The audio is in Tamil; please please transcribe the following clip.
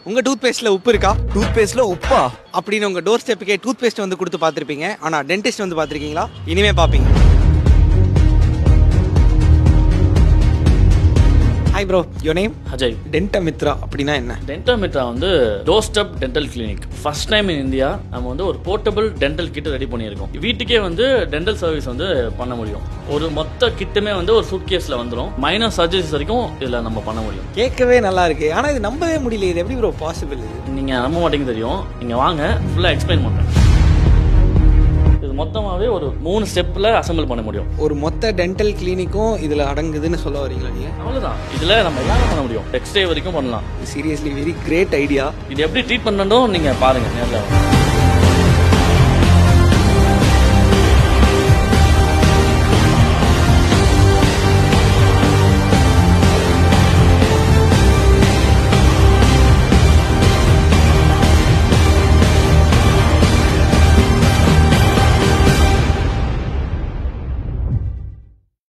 உங்க டூத் பேஸ்ட்ல உப்பு இருக்கா டூத் பேஸ்ட்ல உப்பா அப்படின்னு உங்க டோர் ஸ்டெப்புக்கே டூத் பேஸ்ட் வந்து கொடுத்து பார்த்துருப்பீங்க ஆனா டென்டிஸ்ட் வந்து பார்த்துருக்கீங்களா இனிமே பார்ப்பீங்க hi bro yo name Ajay Dentamitra அப்படின்னா என்ன டென்டோமெட்ரா வந்து door step dental clinic first time in India நம்ம வந்து ஒரு போர்ட்டபிள் டென்டல் கிட் ரெடி பண்ணியிருக்கோம் வீட்டுக்கே வந்து டென்டல் சர்வீஸ் வந்து பண்ண முடியும் ஒரு மொத்த கிட்டுமே வந்து ஒரு சூட் கேஸ்ல வந்துடும் மைனர் சர்ஜரிஸ் வரைக்கும் இதுல நம்ம பண்ண முடியும் கேட்கவே நல்லா இருக்கு ஆனா இது நம்பவே முடியல இது எப்படி ப்ரோ பாசிபிள் இது நீங்க நம்ப மாட்டேங்க தெரியும் நீங்க வாங்க ஃபுல்லா எக்ஸ்பிளைன் பண்றேன் இது மொத்தமாவே ஒரு மூணு ஸ்டெப்ல அசெம்பிள் பண்ண முடியும் ஒரு மொத்த டென்டல் கிளினிக்கும் இதுல அடங்குதுன்னு சொல்ல வரீங்களா நீங்க அவ்வளவுதான் இதுல நம்ம எல்லாமே பண்ண முடியும் எக்ஸ்ரே வரைக்கும் பண்ணலாம் சீரியஸ்லி வெரி கிரேட் ஐடியா இது எப்படி ட்ரீட் பண்ணணும் நீங்க பாருங்க நேரில்